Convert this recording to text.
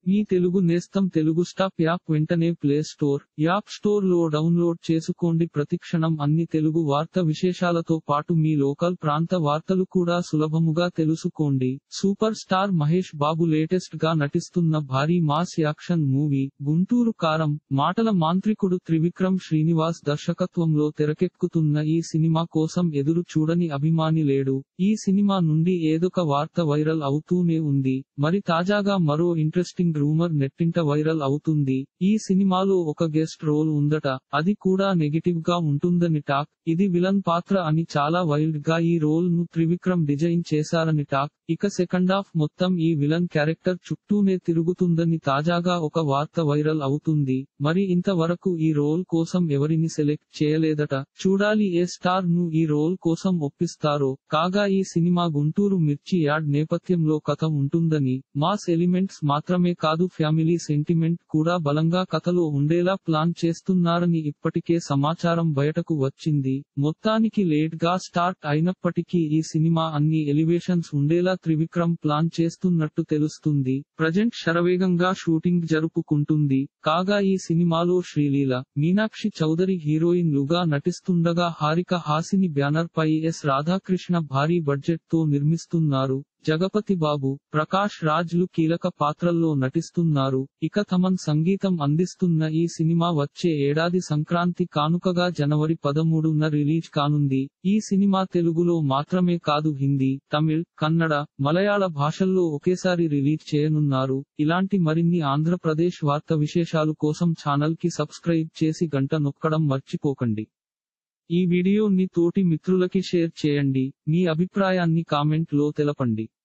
మీ తెలుగు నేస్తం Telugu stop app వెంటనే play store app store లో డౌన్లోడ్ చేసుకోండి ప్రతిక్షణం అన్ని తెలుగు వార్త విశేషాలతో పాటు మీ లోకల్ ప్రాంత వార్తలు కూడా సులభముగా తెలుసుకోండి super star Mahesh Babu latest గా నటిస్తున్న భారీ మాస్ యాక్షన్ మూవీ గుంటూరు కారం మాటల మాంత్రికుడు త్రివిక్రమ్ శ్రీనివాస్ దర్శకత్వంలో తెరకెక్కుతున్న ఈ సినిమా కోసం ఎదురు చూడని అభిమాని లేడు ఈ సినిమా నుండి ఏదొక వార్త వైరల్ అవుతూనే ఉంది మరి తాజాగా మరో ఇంట్రెస్టింగ్ రూమర్ నెట్టింట వైరల్ అవుతుంది ఈ సినిమాలో ఒక గెస్ట్ రోల్ ఉందట అది కూడా నెగటివ్ గా ఉంటుందని టాక్ ఇది విలన్ పాత్ర అని చాలా వైల్డ్ గా ఈ రోల్ ను త్రివిక్రమ్ డిజైన్ చేశారని టాక్ ఇక సెకండ్ హాఫ్ మొత్తం ఈ విలన్ క్యారెక్టర్ చుట్టూనే తిరుగుతుందని తాజాగా ఒక వార్త వైరల్ అవుతుంది మరి ఇంతవరకు ఈ రోల్ కోసం ఎవరిని సెలెక్ట్ చేయలేదట చూడాలి ఏ స్టార్ ను ఈ రోల్ కోసం ఒప్పిస్తారో కాగా ఈ సినిమా గుంటూరు మిర్చి యార్డ్ నేపథ్యంలో కథ ఉంటుందని మాస్ ఎలిమెంట్స్ మాత్రమే కాదు ఫ్యామిలీ సెంటిమెంట్ కూడా బలంగా కథలో ఉండేలా ప్లాన్ చేస్తున్నారని ఇప్పటికే సమాచారం బయటకు వచ్చింది మొత్తానికి లేట్ గా స్టార్ట్ అయినప్పటికీ ఈ సినిమా అన్ని ఎలివేషన్స్ ఉండేలా త్రివిక్రమ్ ప్లాన్ చేస్తున్నట్టు తెలుస్తుంది ప్రజెంట్ శరవేగంగా షూటింగ్ జరుపుకుంటుంది కాగా ఈ సినిమాలో శ్రీలీల మీనాక్షి చౌదరి హీరోయిన్ లుగా నటిస్తుండగా హారిక హాసిని బ్యానర్ పై ఎస్ రాధాకృష్ణ భారీ బడ్జెట్ తో నిర్మిస్తున్నారు జగపతి బాబు ప్రకాష్ రాజ్లు కీలక పాత్రల్లో నటిస్తున్నారు ఇక తమన్ సంగీతం అందిస్తున్న ఈ సినిమా వచ్చే ఏడాది సంక్రాంతి కానుకగా జనవరి పదమూడున రిలీజ్ కానుంది ఈ సినిమా తెలుగులో మాత్రమే కాదు హిందీ తమిళ్ కన్నడ మలయాళ భాషల్లో ఒకేసారి రిలీజ్ చేయనున్నారు ఇలాంటి మరిన్ని ఆంధ్రప్రదేశ్ వార్త విశేషాలు కోసం ఛానల్ కి సబ్స్క్రైబ్ చేసి గంట నొక్కడం మర్చిపోకండి ఈ వీడియోని తోటి మిత్రులకి షేర్ చేయండి మీ అభిప్రాయాన్ని కామెంట్ లో తెలపండి